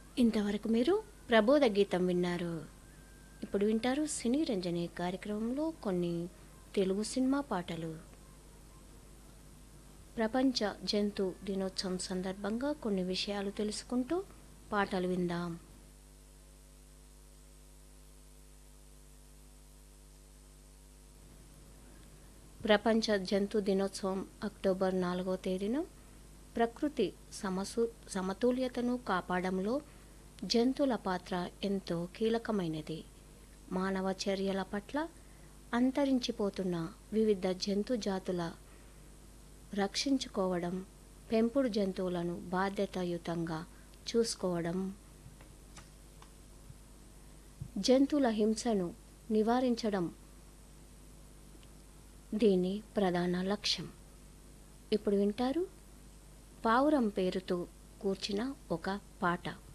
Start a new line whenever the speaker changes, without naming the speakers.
ఇంతవరకు మీరు ప్రబోధ గీతం విన్నారు ఇప్పుడు వింటారు సినీ రంజని కార్యక్రమంలో కొన్ని తెలుగు సినిమా పాటలు ప్రపంచ జంతు దినోత్సవం సందర్భంగా కొన్ని విషయాలు తెలుసుకుంటూ పాటలు విందాం ప్రపంచ జంతు దినోత్సవం అక్టోబర్ నాలుగో తేదీన ప్రకృతి సమసు సమతుల్యతను కాపాడంలో జంతువుల పాత్ర ఎంతో కీలకమైనది మానవ చర్యల పట్ల అంతరించిపోతున్న వివిధ జంతు జాతుల రక్షించుకోవడం పెంపుడు జంతువులను బాధ్యతాయుతంగా చూసుకోవడం జంతువుల హింసను నివారించడం దీని ప్రధాన లక్ష్యం ఇప్పుడు వింటారు పావురం పేరుతో కూర్చిన ఒక పాట